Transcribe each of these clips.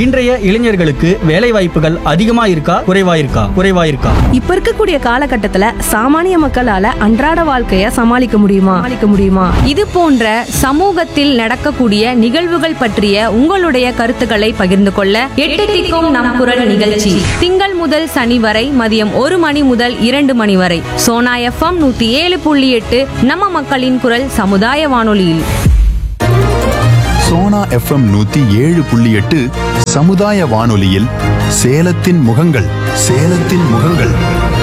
இன்றைய இளைஞர்களுக்கு வேலை வாய்ப்புகள் அதிகமா இருக்கா குறைவா இருக்கா குறைவா இருக்கா இப்ப இருக்கக்கூடிய காலகட்டத்துல சாமானிய மக்களால அன்றாட வாழ்க்கைய சமாளிக்க முடியுமா சமாளிக்க முடியுமா இது போன்ற சமூகத்தில் நடக்கக்கூடிய நிகழ்வுகள் பற்றிய உங்களுடைய கருத்துக்களை பகிர்ந்து கொள்ள எட்டு திக்கும் நம் குரல் நிகழ்ச்சி திங்கள் முதல் சனி வரை மதியம் ஒரு மணி முதல் இரண்டு மணி வரை சோனா எஃப்எம் நூத்தி ஏழு புள்ளி எட்டு நம்ம மக்களின் குரல் சமுதாய வானொலியில் சோனா எஃப்எம் நூத்தி ஏழு புள்ளி எட்டு சமுதாய வானொலியில் சேலத்தின் முகங்கள் சேலத்தின் முகங்கள்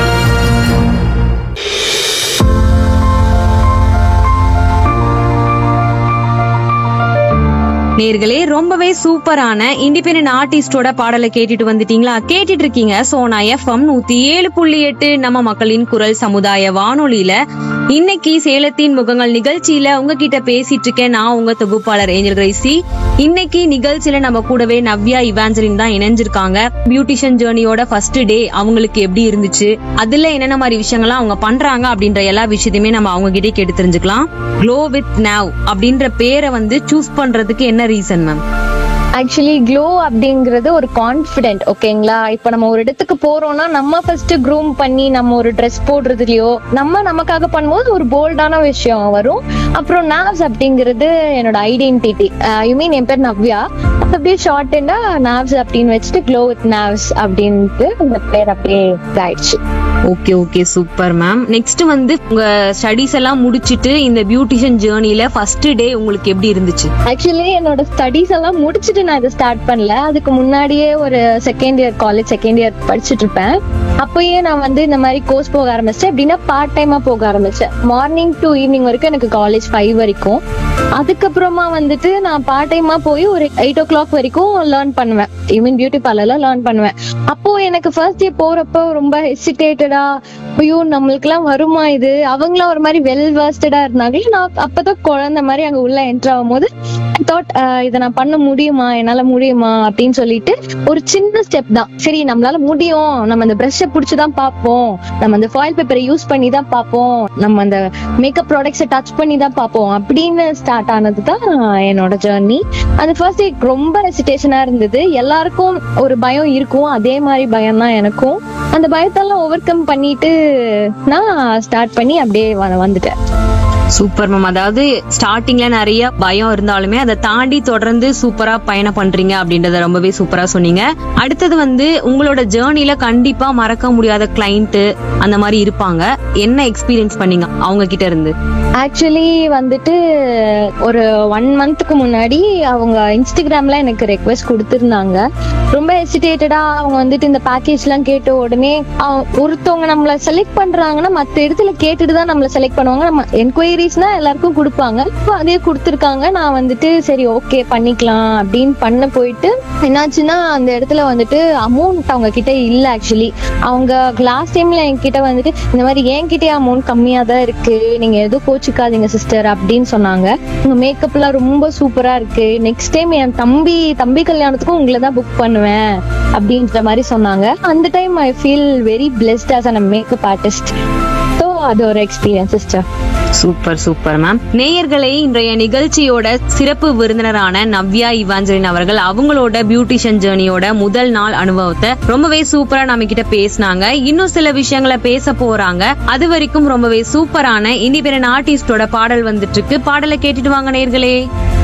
நேர்களே ரொம்பவே சூப்பரான இண்டிபெண்டன்ட் ஆர்டிஸ்டோட பாடலை கேட்டுட்டு வந்துட்டீங்களா கேட்டுட்டு இருக்கீங்க சோனா எஃப்எம் நூத்தி ஏழு புள்ளி எட்டு நம்ம மக்களின் குரல் சமுதாய வானொலியில இன்னைக்கு சேலத்தின் முகங்கள் நிகழ்ச்சியில உங்ககிட்ட பேசிட்டு இருக்கேன் நான் உங்க தொகுப்பாளர் ஏஞ்சல் கிரைசி இன்னைக்கு நிகழ்ச்சியில நம்ம கூடவே நவ்யா இவாஞ்சலின் தான் இணைஞ்சிருக்காங்க பியூட்டிஷியன் ஜேர்னியோட ஃபர்ஸ்ட் டே அவங்களுக்கு எப்படி இருந்துச்சு அதுல என்னென்ன மாதிரி விஷயங்கள்லாம் அவங்க பண்றாங்க அப்படின்ற எல்லா விஷயத்தையுமே நம்ம அவங்க கிட்டே கேட்டு தெரிஞ்சுக்கலாம் க்ளோ வித் நவ் அப்படின்ற பேரை வந்து சூஸ் பண்றதுக்கு என்ன ரீசன் மேம் ஆக்சுவலி க்ளோ அப்படிங்கிறது ஒரு கான்ஃபிடென்ட் ஓகேங்களா இப்போ நம்ம ஒரு இடத்துக்கு போறோம்னா நம்ம ஃபர்ஸ்ட் க்ரூம் பண்ணி நம்ம ஒரு ட்ரெஸ் போடுறதுலயோ நம்ம நமக்காக பண்ணும்போது ஒரு போல்டான விஷயம் வரும் அப்புறம் நாவ்ஸ் அப்படிங்கிறது என்னோட ஐடென்டிட்டி யூ மீன் என் பேர் நவ்யா அது அப்படியே ஷார்ட்டா நாவ்ஸ் அப்படின்னு வச்சுட்டு க்ளோ வித் நாவ்ஸ் அப்படின்ட்டு இந்த பேர் அப்படியே இதாயிடுச்சு okay okay super ma'am next வந்து உங்க ஸ்டடிஸ் எல்லாம் முடிச்சிட்டு இந்த பியூட்டிஷியன் ஜேர்னில ஃபர்ஸ்ட் டே உங்களுக்கு எப்படி இருந்துச்சு ஆக்சுவலி என்னோட ஸ்டடீஸ் எல்லாம் முடிச்சுட்டு நான் இதை ஸ்டார்ட் பண்ணல அதுக்கு முன்னாடியே ஒரு second year college second year படிச்சுட்டு இருப்பேன் அப்பயே நான் வந்து இந்த மாதிரி கோர்ஸ் போக ஆரம்பிச்சேன் எப்படின்னா பார்ட் டைமா போக ஆரம்பிச்சேன் மார்னிங் டு ஈவினிங் வரைக்கும் எனக்கு காலேஜ் ஃபைவ் வரைக்கும் அதுக்கப்புறமா வந்துட்டு நான் பார்ட் டைமா போய் ஒரு எயிட் ஓ கிளாக் வரைக்கும் லேர்ன் பண்ணுவேன் ஈவன் பியூட்டி பார்லர்ல லேர்ன் பண்ணுவேன் அப்போ எனக்கு ஃபர்ஸ்ட் டே போறப்போ ரொம்ப ஹெசிடேட்டடா ஐயோ நம்மளுக்குலாம் வருமா இது அவங்களாம் ஒரு மாதிரி வெல் வர்ஸ்டடா இருந்தாங்க நான் அப்பதான் குழந்தை மாதிரி அங்க உள்ள என்டர் ஆகும் போது தாட் இதை நான் பண்ண முடியுமா என்னால முடியுமா அப்படின்னு சொல்லிட்டு ஒரு சின்ன ஸ்டெப் தான் சரி நம்மளால முடியும் நம்ம அந்த பிரஷ்ஷை பிடிச்சுதான் பார்ப்போம் நம்ம அந்த ஃபாயில் பேப்பரை யூஸ் பண்ணி தான் பார்ப்போம் நம்ம அந்த மேக்கப் ப்ராடக்ட்ஸை டச் பண்ணி தான் பார்ப்போம் அப்படின்னு ஸ்டார்ட் ஆனது தான் என்னோட ஜேர்னி அந்த ஃபர்ஸ்ட் டே ரொம்ப ஹெசிடேஷனா இருந்தது எல்லாருக்கும் ஒரு பயம் இருக்கும் அதே மாதிரி பயம் தான் எனக்கும் அந்த பயத்தெல்லாம் ஓவர் கம் பண்ணிட்டு நான் ஸ்டார்ட் பண்ணி அப்படியே வ- வந்துட்டேன் சூப்பர் மேம் அதாவது ஸ்டார்டிங்ல நிறைய பயம் இருந்தாலுமே அதை தாண்டி தொடர்ந்து சூப்பரா பயணம் பண்றீங்க அப்படின்றத ரொம்பவே சூப்பரா சொன்னீங்க அடுத்தது வந்து உங்களோட ஜேர்னில கண்டிப்பா மறக்க முடியாத கிளைண்ட் அந்த மாதிரி இருப்பாங்க என்ன எக்ஸ்பீரியன்ஸ் பண்ணீங்க அவங்க கிட்ட இருந்து ஆக்சுவலி வந்துட்டு ஒரு ஒன் மந்த்துக்கு முன்னாடி அவங்க இன்ஸ்டாகிராம்ல எனக்கு ரெக்வெஸ்ட் கொடுத்துருந்தாங்க ரொம்ப ஹெசிடேட்டடா அவங்க வந்துட்டு இந்த பேக்கேஜ் எல்லாம் கேட்ட உடனே அவ- ஒருத்தவங்க நம்மள செலக்ட் பண்றாங்கன்னா மத்த இடத்துல கேட்டுட்டு தான் நம்மள செலக்ட் பண்ணுவாங்க நம்ம என்கொயரிஸ்னா எல்லாருக்கும் கொடுப்பாங்க இப்போ அதே கொடுத்துருக்காங்க நான் வந்துட்டு சரி ஓகே பண்ணிக்கலாம் அப்படின்னு பண்ண போயிட்டு என்னாச்சுன்னா அந்த இடத்துல வந்துட்டு அமௌண்ட் அவங்க கிட்ட இல்ல ஆக்சுவலி அவங்க லாஸ்ட் டைம்ல என்கிட்ட வந்துட்டு இந்த மாதிரி என்கிட்டயே அமௌண்ட் கம்மியா தான் இருக்கு நீங்க எதுவும் கோச்சிக்காதீங்க சிஸ்டர் அப்படின்னு சொன்னாங்க உங்க மேக்கப் எல்லாம் ரொம்ப சூப்பரா இருக்கு நெக்ஸ்ட் டைம் என் தம்பி தம்பி கல்யாணத்துக்கும் உங்களை தான் புக் பண்ணுவேன் அப்படின்ற மாதிரி சொன்னாங்க அந்த time I feel very blessed as a makeup artist so அது ஒரு experience sister super super ma'am நேயர்களே இன்றைய நிகழ்ச்சியோட சிறப்பு விருந்தினரான நவ்யா இவாஞ்சலின் அவர்கள் அவங்களோட பியூட்டிஷியன் ஜேர்னியோட முதல் நாள் அனுபவத்தை ரொம்பவே சூப்பரா நம்ம கிட்ட பேசினாங்க இன்னும் சில விஷயங்களை பேச போறாங்க அது வரைக்கும் ரொம்பவே சூப்பரான இண்டிபெண்டன்ட் ஆர்டிஸ்டோட பாடல் வந்துட்டு இருக்கு பாடலை கேட்டுட்டு வாங்க நேயர்களே